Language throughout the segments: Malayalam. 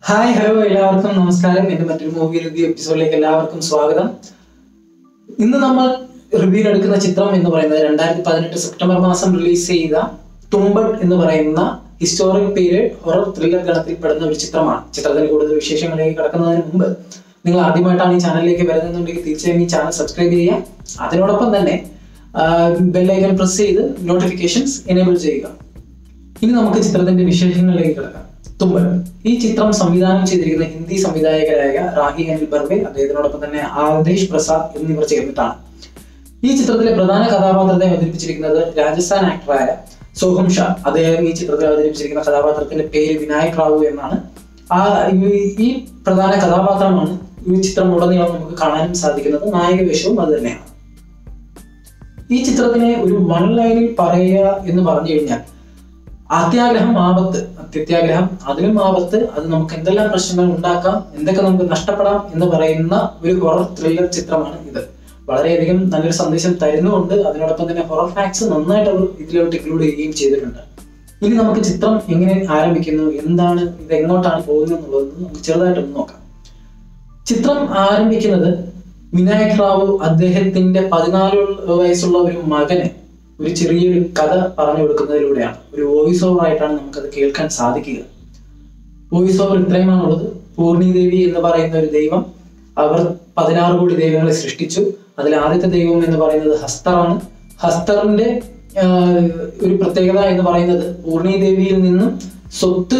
ഹായ് ഹലോ എല്ലാവർക്കും നമസ്കാരം എന്റെ മറ്റൊരു മൂവി റിവ്യൂ എപ്പിസോഡിലേക്ക് എല്ലാവർക്കും സ്വാഗതം ഇന്ന് നമ്മൾ റിവ്യൂ എടുക്കുന്ന ചിത്രം എന്ന് പറയുന്നത് രണ്ടായിരത്തി പതിനെട്ട് സെപ്റ്റംബർ മാസം റിലീസ് ചെയ്ത തുമ്പട്ട് എന്ന് പറയുന്ന ഹിസ്റ്റോറിക് പീരിയഡ് ഹൊറർ ത്രില്ലർ ഗണത്തിൽ പെടുന്ന ഒരു ചിത്രമാണ് ചിത്രത്തിന് കൂടുതൽ വിശേഷങ്ങളിലേക്ക് കടക്കുന്നതിന് മുമ്പ് നിങ്ങൾ ആദ്യമായിട്ടാണ് ഈ ചാനലിലേക്ക് വരുന്നതെന്നുണ്ടെങ്കിൽ തീർച്ചയായും ഈ ചാനൽ സബ്സ്ക്രൈബ് ചെയ്യുക അതിനോടൊപ്പം തന്നെ ബെല്ലൈക്കൺ പ്രസ് ചെയ്ത് നോട്ടിഫിക്കേഷൻസ് എനേബിൾ ചെയ്യുക ഇനി നമുക്ക് ചിത്രത്തിന്റെ വിശേഷങ്ങളിലേക്ക് കിടക്കാം തുമ്പൽ ഈ ചിത്രം സംവിധാനം ചെയ്തിരിക്കുന്ന ഹിന്ദി സംവിധായകരായ റാഹി അനിൽ ബർവെ അദ്ദേഹത്തിനോടൊപ്പം തന്നെ ആദേശ് പ്രസാദ് എന്നിവർ ചേർന്നിട്ടാണ് ഈ ചിത്രത്തിലെ പ്രധാന കഥാപാത്രത്തെ അവതരിപ്പിച്ചിരിക്കുന്നത് രാജസ്ഥാൻ ആക്ടറായ സോഹം ഷാ അദ്ദേഹം ഈ ചിത്രത്തിൽ അവതരിപ്പിച്ചിരിക്കുന്ന കഥാപാത്രത്തിന്റെ പേര് വിനായക് റാവു എന്നാണ് ആ ഈ- ഈ പ്രധാന കഥാപാത്രമാണ് ഈ ചിത്രം ഉടനീളം നമുക്ക് കാണാനും സാധിക്കുന്നത് നായക വേഷവും അത് തന്നെയാണ് ഈ ചിത്രത്തിനെ ഒരു വൺ ലൈനിൽ പറയുക എന്ന് പറഞ്ഞു കഴിഞ്ഞാൽ അത്യാഗ്രഹം ആപത്ത് അത്യാഗ്രഹം അതിലും ആപത്ത് അത് നമുക്ക് എന്തെല്ലാം പ്രശ്നങ്ങൾ ഉണ്ടാക്കാം എന്തൊക്കെ നമുക്ക് നഷ്ടപ്പെടാം എന്ന് പറയുന്ന ഒരു ഹൊറർ ത്രില്ലർ ചിത്രമാണ് ഇത് വളരെയധികം നല്ലൊരു സന്ദേശം തരുന്നുമുണ്ട് അതിനോടൊപ്പം തന്നെ ഹൊറർ ഫാക്ട്സ് നന്നായിട്ട് അവർ ഇതിലോട്ട് ഇൻക്ലൂഡ് ചെയ്യുകയും ചെയ്തിട്ടുണ്ട് ഇനി നമുക്ക് ചിത്രം എങ്ങനെ ആരംഭിക്കുന്നു എന്താണ് ഇത് എങ്ങോട്ടാണ് പോകുന്നത് എന്നുള്ളത് നമുക്ക് ചെറുതായിട്ടൊന്ന് നോക്കാം ചിത്രം ആരംഭിക്കുന്നത് വിനായക് റാവു അദ്ദേഹത്തിന്റെ പതിനാല് വയസ്സുള്ള ഒരു മകന് ഒരു ചെറിയൊരു കഥ പറഞ്ഞു കൊടുക്കുന്നതിലൂടെയാണ് ഒരു വോയിസ് ഓവർ ആയിട്ടാണ് നമുക്കത് കേൾക്കാൻ സാധിക്കുക വോയിസ് ഓവർ ഇത്രയുമാണുള്ളത് പൂർണി ദേവി എന്ന് പറയുന്ന ഒരു ദൈവം അവർ പതിനാറ് കോടി ദൈവങ്ങളെ സൃഷ്ടിച്ചു അതിൽ ആദ്യത്തെ ദൈവം എന്ന് പറയുന്നത് ഹസ്തറാണ് ഹസ്തറിന്റെ ആഹ്, ഒരു പ്രത്യേകത എന്ന് പറയുന്നത് പൂർണി ദേവിയിൽ നിന്നും സ്വത്ത്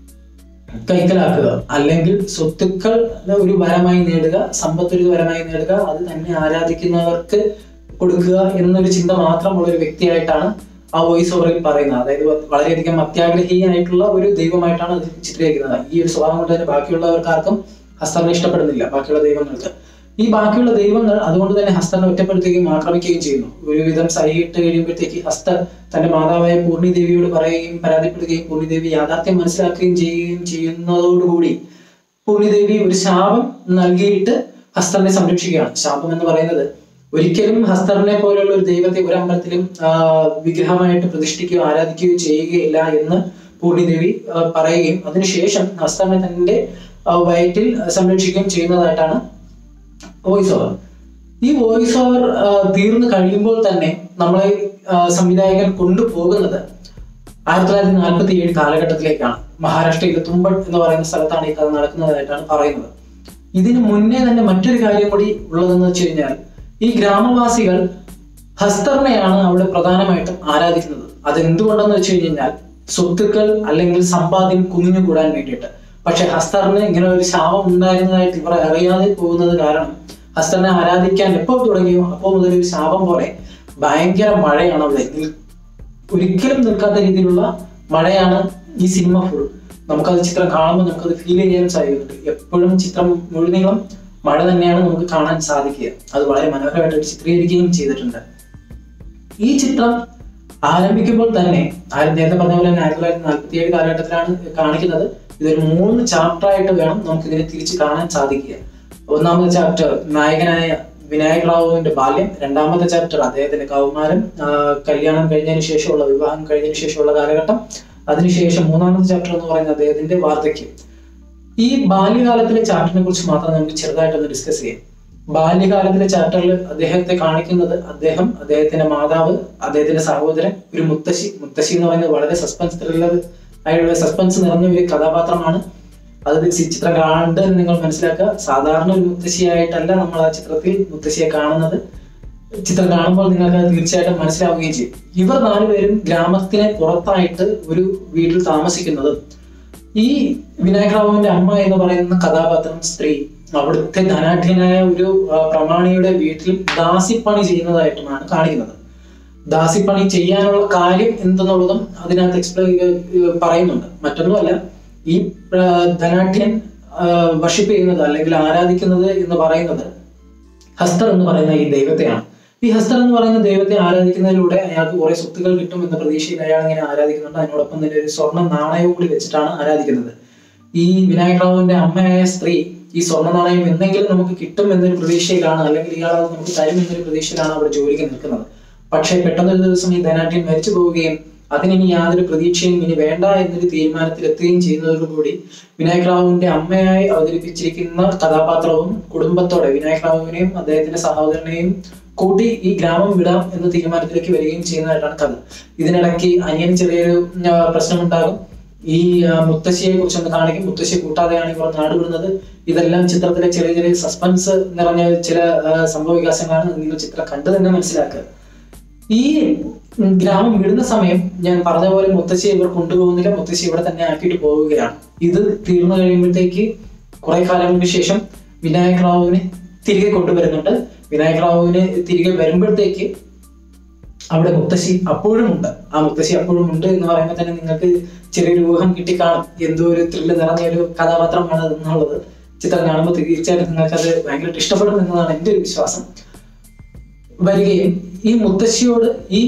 കൈക്കലാക്കുക അല്ലെങ്കിൽ സ്വത്തുക്കൾ ഒരു വരമായി നേടുക സമ്പത്ത് ഒരു വരമായി നേടുക അത് തന്നെ ആരാധിക്കുന്നവർക്ക് കൊടുക്കുക എന്നൊരു ചിന്ത മാത്രമുള്ള ഒരു വ്യക്തിയായിട്ടാണ് ആ വോയിസ് ഓവറിൽ പറയുന്നത് അതായത് വളരെയധികം അത്യാഗ്രഹിയായിട്ടുള്ള ഒരു ദൈവമായിട്ടാണ് അത് ചിത്രീകരിക്കുന്നത് ഈ ഒരു സ്വഭാവം കൊണ്ട് തന്നെ ബാക്കിയുള്ളവർക്കാർക്കും ഹസ്തറിനെ ഇഷ്ടപ്പെടുന്നില്ല ബാക്കിയുള്ള ദൈവങ്ങൾക്ക് ഈ ബാക്കിയുള്ള ദൈവങ്ങൾ അതുകൊണ്ട് തന്നെ ഹസ്തറിനെ ഒറ്റപ്പെടുത്തുകയും ആക്രമിക്കുകയും ചെയ്യുന്നു ഒരുവിധം സഹിയിട്ട് കഴിയുമ്പോഴത്തേക്ക് ഹസ്തർ തന്റെ മാതാവായ പൂർണി ദേവിയോട് പറയുകയും പരാതിപ്പെടുകയും പൂർണി ദേവി യാഥാർത്ഥ്യം മനസ്സിലാക്കുകയും ചെയ്യുകയും ചെയ്യുന്നതോടുകൂടി പൂർണി ദേവി ഒരു ശാപം നൽകിയിട്ട് ഹസ്തറിനെ സംരക്ഷിക്കുകയാണ് ശാപം എന്ന് പറയുന്നത് ഒരിക്കലും ഹസ്തറിനെ പോലെയുള്ള ഒരു ദൈവത്തെ ഒരു അമ്പലത്തിലും ആ, വിഗ്രഹമായിട്ട് പ്രതിഷ്ഠിക്കുകയോ ആരാധിക്കുകയോ ചെയ്യുകയില്ല എന്ന് പൂർണി ദേവി ആ, പറയുകയും അതിനുശേഷം ഹസ്തറിനെ തന്റെ ആ, വയറ്റിൽ സംരക്ഷിക്കുകയും ചെയ്യുന്നതായിട്ടാണ് വോയിസ് ഓവർ ഈ വോയിസ് ഓവർ തീർന്നു കഴിയുമ്പോൾ തന്നെ നമ്മളെ ആ, സംവിധായകൻ കൊണ്ടുപോകുന്നത് ആയിരത്തി തൊള്ളായിരത്തി നാൽപ്പത്തി ഏഴ് കാലഘട്ടത്തിലേക്കാണ് മഹാരാഷ്ട്രയിലെ തുമ്പട്ട് എന്ന് പറയുന്ന സ്ഥലത്താണ് ഈ കഥ നടക്കുന്നതായിട്ടാണ് പറയുന്നത് ഇതിന് മുന്നേ തന്നെ മറ്റൊരു കാര്യം കൂടി ഉള്ളതെന്ന് വെച്ച് കഴിഞ്ഞാൽ ഈ ഗ്രാമവാസികൾ ഹസ്തറിനെയാണ് അവിടെ പ്രധാനമായിട്ടും ആരാധിക്കുന്നത് അതെന്തുകൊണ്ടെന്ന് വെച്ച് കഴിഞ്ഞാൽ സ്വത്തുക്കൾ അല്ലെങ്കിൽ സമ്പാദ്യം കുമിഞ്ഞുകൂടാൻ വേണ്ടിയിട്ട് പക്ഷെ ഹസ്തറിന് ഇങ്ങനെ ഒരു ശാപം ഉണ്ടായിരുന്നതായിട്ട് ഇവർ അറിയാതെ പോകുന്നത് കാരണം ഹസ്തറിനെ ആരാധിക്കാൻ എപ്പോൾ തുടങ്ങിയോ അപ്പോൾ മുതൽ ഒരു ശാപം പോലെ ഭയങ്കര മഴയാണ് അവിടെ നിൽ- ഒരിക്കലും നിൽക്കാത്ത രീതിയിലുള്ള മഴയാണ് ഈ സിനിമ ഫുൾ നമുക്കത് ചിത്രം കാണുമ്പോൾ നമുക്കത് ഫീൽ ചെയ്യാൻ സാധിക്കുന്നുണ്ട് എപ്പോഴും ചിത്രം മുഴുനീളം മഴ തന്നെയാണ് നമുക്ക് കാണാൻ സാധിക്കുക അത് വളരെ മനോഹരമായിട്ട് ചിത്രീകരിക്കുകയും ചെയ്തിട്ടുണ്ട് ഈ ചിത്രം ആരംഭിക്കുമ്പോൾ തന്നെ ആയിരത്തി നേരത്തെ പറഞ്ഞ പോലെ തന്നെ ആയിരത്തി തൊള്ളായിരത്തി നാൽപ്പത്തി ഏഴ് കാലഘട്ടത്തിലാണ് കാണിക്കുന്നത് ഇതൊരു മൂന്ന് ചാപ്റ്റർ ആയിട്ട് വേണം നമുക്ക് ഇതിനെ തിരിച്ച് കാണാൻ സാധിക്കുക ഒന്നാമത്തെ ചാപ്റ്റർ നായകനായ വിനായക് റാവുവിന്റെ ബാല്യം രണ്ടാമത്തെ ചാപ്റ്റർ അദ്ദേഹത്തിന്റെ കൗമാരം ആ, കല്യാണം കഴിഞ്ഞതിന് ശേഷമുള്ള വിവാഹം കഴിഞ്ഞതിന് ശേഷമുള്ള കാലഘട്ടം അതിനുശേഷം മൂന്നാമത്തെ ചാപ്റ്റർ എന്ന് പറയുന്നത് അദ്ദേഹത്തിന്റെ വാർദ്ധക്യം ഈ ബാല്യകാലത്തിലെ ചാപ്റ്ററിനെ കുറിച്ച് മാത്രം നമുക്ക് ചെറുതായിട്ടൊന്ന് ഡിസ്കസ് ചെയ്യാം ബാല്യകാലത്തിലെ ചാപ്റ്ററിൽ അദ്ദേഹത്തെ കാണിക്കുന്നത് അദ്ദേഹം അദ്ദേഹത്തിന്റെ മാതാവ് അദ്ദേഹത്തിന്റെ സഹോദരൻ ഒരു മുത്തശ്ശി മുത്തശ്ശി എന്ന് പറയുന്നത് വളരെ സസ്പെൻസ് ത്രില്ലർ ആയിട്ടുള്ള സസ്പെൻസ് നിറഞ്ഞ ഒരു കഥാപാത്രമാണ് അത് ഈ ചിത്രം കണ്ട് നിങ്ങൾ മനസ്സിലാക്കുക സാധാരണ ഒരു മുത്തശ്ശിയായിട്ടല്ല നമ്മൾ ആ ചിത്രത്തിൽ മുത്തശ്ശിയെ കാണുന്നത് ചിത്രം കാണുമ്പോൾ നിങ്ങൾക്ക് അത് തീർച്ചയായിട്ടും മനസ്സിലാവുകയും ചെയ്യും ഇവർ നാലുപേരും ഗ്രാമത്തിന് പുറത്തായിട്ട് ഒരു വീട്ടിൽ താമസിക്കുന്നതും ഈ വിനായക് റാവുവിന്റെ അമ്മ എന്ന് പറയുന്ന കഥാപാത്രം സ്ത്രീ അവിടുത്തെ ധനാഢ്യനായ ഒരു ആ, പ്രമാണിയുടെ വീട്ടിൽ ദാസിപ്പണി ചെയ്യുന്നതായിട്ടുമാണ് കാണിക്കുന്നത് ദാസിപ്പണി ചെയ്യാനുള്ള കാര്യം എന്തെന്നുള്ളതും അതിനകത്ത് എക്സ്പ്ലെയിൻ പറയുന്നുണ്ട് മറ്റൊന്നുമല്ല ഈ ആ, ധനാഢ്യൻ വർഷിപ്പ് ചെയ്യുന്നത് അല്ലെങ്കിൽ ആരാധിക്കുന്നത് എന്ന് പറയുന്നത് ഹസ്തർ എന്ന് പറയുന്ന ഈ ദൈവത്തെയാണ് ഈ ഹസ്തർ എന്ന് പറയുന്ന ദൈവത്തെ ആരാധിക്കുന്നതിലൂടെ അയാൾക്ക് കുറെ സ്വത്തുക്കൾ കിട്ടും എന്ന പ്രതീക്ഷയിൽ അയാൾ ഇങ്ങനെ ആരാധിക്കുന്നുണ്ട് അതിനോടൊപ്പം തന്നെ ഒരു സ്വർണ്ണ നാണയവും കൂടി വെച്ചിട്ടാണ് ആരാധിക്കുന്നത് ഈ വിനായക് റാവുവിന്റെ അമ്മയായ സ്ത്രീ ഈ സ്വർണ്ണ നാണയം എന്തെങ്കിലും നമുക്ക് കിട്ടും എന്നൊരു പ്രതീക്ഷയിലാണ് അല്ലെങ്കിൽ ഇയാൾ അത് നമുക്ക് തരും എന്നൊരു പ്രതീക്ഷയിലാണ് അവിടെ ജോലിക്ക് നിൽക്കുന്നത് പക്ഷേ പെട്ടെന്ന് ഒരു ദിവസം ഈ ധനാഢ്യൻ മരിച്ചു പോവുകയും അതിനി യാതൊരു പ്രതീക്ഷയും ഇനി വേണ്ട എന്നൊരു തീരുമാനത്തിലെത്തുകയും ചെയ്യുന്നതോടുകൂടി വിനായക് റാവുവിന്റെ അമ്മയായി അവതരിപ്പിച്ചിരിക്കുന്ന കഥാപാത്രവും കുടുംബത്തോടെ വിനായക് റാവുവിനെയും അദ്ദേഹത്തിന്റെ സഹോദരനെയും കൂട്ടി ഈ ഗ്രാമം വിടാം എന്ന തീരുമാനത്തിലേക്ക് വരികയും ചെയ്യുന്നതായിട്ടാണ് കഥ ഇതിനിടയ്ക്ക് അനിയന് ചെറിയൊരു ആ, പ്രശ്നമുണ്ടാകും ഈ ആ, മുത്തശ്ശിയെ കുറിച്ച് ഒന്ന് കാണിക്കും മുത്തശ്ശിയെ കൂട്ടാതെയാണ് ഇവർ നാട് വിടുന്നത് ഇതെല്ലാം ചിത്രത്തിലെ ചെറിയ ചെറിയ സസ്പെൻസ് നിറഞ്ഞ ചില ആ, സംഭവ വികാസങ്ങളാണ് നിങ്ങൾ ചിത്രം കണ്ടു തന്നെ മനസ്സിലാക്കുക ഈ ഉം, ഗ്രാമം വിടുന്ന സമയം ഞാൻ പറഞ്ഞ പോലെ മുത്തശ്ശി ഇവർ കൊണ്ടുപോകുന്നില്ല മുത്തശ്ശി ഇവിടെ തന്നെ ആക്കിയിട്ട് പോവുകയാണ് ഇത് തീർന്നു കഴിയുമ്പോഴത്തേക്ക് കുറെ കാലങ്ങൾക്ക് ശേഷം വിനായക് റാവുവിനെ തിരികെ കൊണ്ടുവരുന്നുണ്ട് വിനായക് റാവുവിന് തിരികെ വരുമ്പോഴത്തേക്ക് അവിടെ മുത്തശ്ശി അപ്പോഴും ഉണ്ട് ആ മുത്തശ്ശി അപ്പോഴും ഉണ്ട് എന്ന് പറയുമ്പോൾ തന്നെ നിങ്ങൾക്ക് ചെറിയൊരു ഊഹം കിട്ടിക്കാണും എന്തോ ഒരു ത്രില്ല് നിറഞ്ഞ ഒരു കഥാപാത്രമാണ് എന്നുള്ളത് ചിത്രം കാണുമ്പോൾ തീർച്ചയായിട്ടും നിങ്ങൾക്ക് അത് ഭയങ്കരമായിട്ട് ഇഷ്ടപ്പെടും എന്നതാണ് എൻ്റെ ഒരു വിശ്വാസം വരികയും ഈ മുത്തശ്ശിയോട് ഈ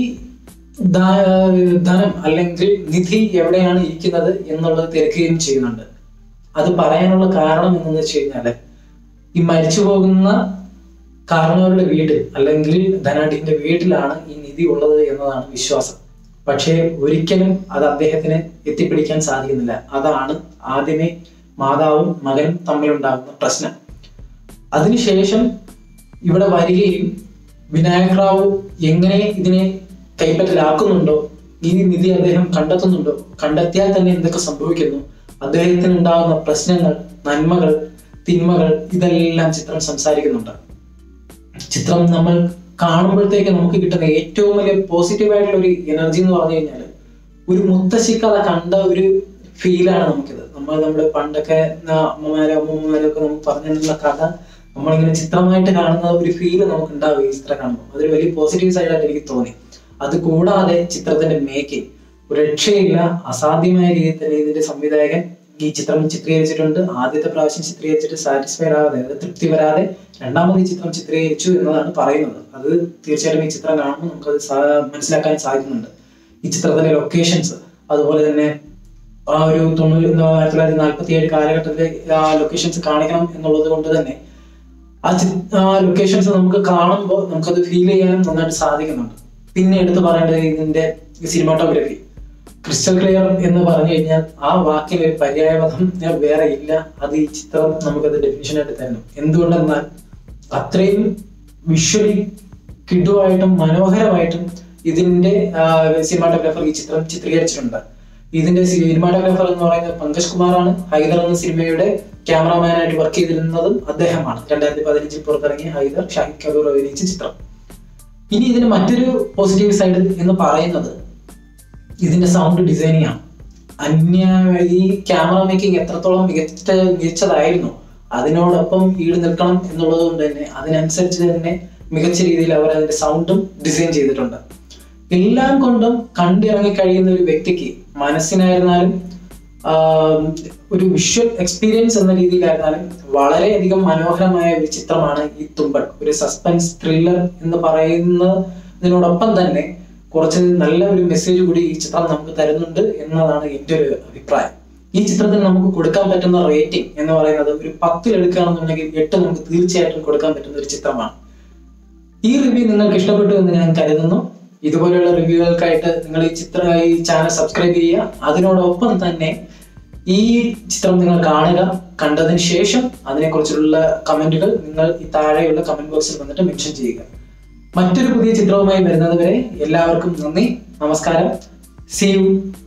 ധ- ധനം അല്ലെങ്കിൽ നിധി എവിടെയാണ് ഇരിക്കുന്നത് എന്നുള്ളത് തിരക്കുകയും ചെയ്യുന്നുണ്ട് അത് പറയാനുള്ള കാരണം എന്തെന്ന് വെച്ച് കഴിഞ്ഞാല് ഈ മരിച്ചു പോകുന്ന കാരണവരുടെ വീട് അല്ലെങ്കിൽ ധനാഢ്യന്റെ വീട്ടിലാണ് ഈ നിധി ഉള്ളത് എന്നതാണ് വിശ്വാസം പക്ഷേ ഒരിക്കലും അത് അദ്ദേഹത്തിന് എത്തിപ്പിടിക്കാൻ സാധിക്കുന്നില്ല അതാണ് ആദ്യമേ മാതാവും മകനും തമ്മിലുണ്ടാകുന്ന പ്രശ്നം അതിനുശേഷം ഇവിടെ വരികയും വിനായക് റാവു എങ്ങനെ ഇതിനെ കൈപ്പറ്റലാക്കുന്നുണ്ടോ ഈ നിധി അദ്ദേഹം കണ്ടെത്തുന്നുണ്ടോ കണ്ടെത്തിയാൽ തന്നെ എന്തൊക്കെ സംഭവിക്കുന്നു അദ്ദേഹത്തിന് ഉണ്ടാകുന്ന പ്രശ്നങ്ങൾ നന്മകൾ തിന്മകൾ ഇതെല്ലാം ചിത്രം സംസാരിക്കുന്നുണ്ട് ചിത്രം നമ്മൾ കാണുമ്പോഴത്തേക്ക് നമുക്ക് കിട്ടുന്ന ഏറ്റവും വലിയ പോസിറ്റീവ് ആയിട്ടുള്ള ഒരു എനർജി എന്ന് പറഞ്ഞു കഴിഞ്ഞാൽ ഒരു മുത്തശ്ശി കഥ കണ്ട ഒരു ഫീലാണ് നമുക്കിത് നമ്മൾ നമ്മുടെ പണ്ടൊക്കെ ആ, അമ്മമാരും അമ്മൂമ്മമാരും ഒക്കെ നമുക്ക് പറഞ്ഞു തന്നിട്ടുള്ള കഥ നമ്മളിങ്ങനെ ചിത്രമായിട്ട് കാണുന്ന ഒരു ഫീല് നമുക്ക് ഉണ്ടാവും ഈ ചിത്രം കാണുമ്പോൾ അതൊരു വലിയ പോസിറ്റീവ് സൈഡായിട്ട് എനിക്ക് തോന്നി അത് കൂടാതെ ചിത്രത്തിന്റെ മേക്കിംഗ് ഒരു രക്ഷയില്ല അസാധ്യമായ രീതിയിൽ തന്നെ ഇതിന്റെ സംവിധായകൻ ഈ ചിത്രം ചിത്രീകരിച്ചിട്ടുണ്ട് ആദ്യത്തെ പ്രാവശ്യം ചിത്രീകരിച്ചിട്ട് സാറ്റിസ്ഫൈഡ് ആവാതെ അതായത് തൃപ്തി വരാതെ രണ്ടാമത് ഈ ചിത്രം ചിത്രീകരിച്ചു എന്നതാണ് പറയുന്നത് അത് തീർച്ചയായിട്ടും ഈ ചിത്രം കാണുമ്പോൾ നമുക്കത് സാ- മനസ്സിലാക്കാൻ സാധിക്കുന്നുണ്ട് ഈ ചിത്രത്തിലെ ലൊക്കേഷൻസ് അതുപോലെ തന്നെ ആ ഒരു തൊണ്ണൂറ് ആയിരത്തി തൊള്ളായിരത്തി നാൽപ്പത്തി ഏഴ് കാലഘട്ടത്തിലെ ആ ലൊക്കേഷൻസ് കാണിക്കണം എന്നുള്ളത് കൊണ്ട് തന്നെ ആ ചി- ആ ലൊക്കേഷൻസ് നമുക്ക് കാണുമ്പോൾ നമുക്കത് ഫീൽ ചെയ്യാനും നന്നായിട്ട് സാധിക്കുന്നുണ്ട് പിന്നെ എടുത്തു പറയേണ്ടത് ഇതിന്റെ സിനിമാറ്റോഗ്രഫി ക്രിസ്റ്റൽ ക്ലിയർ എന്ന് പറഞ്ഞു കഴിഞ്ഞാൽ ആ വാക്കിന് ഒരു പര്യായപദം ഞാൻ വേറെ ഇല്ല അത് ഈ ചിത്രം നമുക്കത് ഡെഫിനിഷൻ ആയിട്ട് തരണം എന്തുകൊണ്ടെന്നാൽ അത്രയും വിഷ്വലി കിടുവായിട്ടും മനോഹരമായിട്ടും ഇതിന്റെ സിനിമാറ്റോഗ്രാഫർ ഈ ചിത്രം ചിത്രീകരിച്ചിട്ടുണ്ട് ഇതിന്റെ സിനിമാറ്റോഗ്രാഫർ എന്ന് പറയുന്നത് പങ്കജ് കുമാറാണ് ഹൈദർ എന്ന സിനിമയുടെ ക്യാമറാമാനായിട്ട് വർക്ക് ചെയ്തിരുന്നതും അദ്ദേഹമാണ് രണ്ടായിരത്തി പതിനഞ്ചിൽ പുറത്തിറങ്ങിയ ഹൈദർ ഷാഹിദ് കപൂർ അഭിനയിച്ച ചിത്രം ഇനി ഇതിന് മറ്റൊരു പോസിറ്റീവ് സൈഡ് എന്ന് പറയുന്നത് ഇതിന്റെ സൗണ്ട് ഡിസൈനിങ് ആണ് അന്യ ഈ ക്യാമറ മേക്കിംഗ് എത്രത്തോളം മികച്ച മികച്ചതായിരുന്നു അതിനോടൊപ്പം ഈട് നിൽക്കണം എന്നുള്ളത് കൊണ്ട് തന്നെ അതിനനുസരിച്ച് തന്നെ മികച്ച രീതിയിൽ അവർ അതിന്റെ സൗണ്ടും ഡിസൈൻ ചെയ്തിട്ടുണ്ട് എല്ലാം കൊണ്ടും കണ്ടിറങ്ങി കഴിയുന്ന ഒരു വ്യക്തിക്ക് മനസ്സിനായിരുന്നാലും ആഹ്, ഒരു വിഷ്വൽ എക്സ്പീരിയൻസ് എന്ന രീതിയിലായിരുന്നാലും വളരെയധികം മനോഹരമായ ഒരു ചിത്രമാണ് ഈ തുമ്പൻ ഒരു സസ്പെൻസ് ത്രില്ലർ എന്ന് പറയുന്നതിനോടൊപ്പം തന്നെ കുറച്ച് നല്ല ഒരു മെസ്സേജ് കൂടി ഈ ചിത്രം നമുക്ക് തരുന്നുണ്ട് എന്നതാണ് എൻ്റെ ഒരു അഭിപ്രായം ഈ ചിത്രത്തിന് നമുക്ക് കൊടുക്കാൻ പറ്റുന്ന റേറ്റിംഗ് എന്ന് പറയുന്നത് ഒരു പത്തിൽ എടുക്കുകയാണെന്നുണ്ടെങ്കിൽ എട്ട് നമുക്ക് തീർച്ചയായിട്ടും കൊടുക്കാൻ പറ്റുന്ന ഒരു ചിത്രമാണ് ഈ റിവ്യൂ നിങ്ങൾക്ക് ഇഷ്ടപ്പെട്ടു എന്ന് ഞാൻ കരുതുന്നു ഇതുപോലെയുള്ള റിവ്യൂകൾക്കായിട്ട് നിങ്ങൾ ഈ ചിത്ര ഈ ചാനൽ സബ്സ്ക്രൈബ് ചെയ്യുക അതിനോടൊപ്പം തന്നെ ഈ ചിത്രം നിങ്ങൾ കാണുക കണ്ടതിന് ശേഷം അതിനെക്കുറിച്ചുള്ള കമന്റുകൾ നിങ്ങൾ ഈ താഴെയുള്ള കമന്റ് ബോക്സിൽ വന്നിട്ട് മെൻഷൻ ചെയ്യുക മറ്റൊരു പുതിയ ചിത്രവുമായി വരുന്നത് വരെ എല്ലാവർക്കും നന്ദി നമസ്കാരം സി യു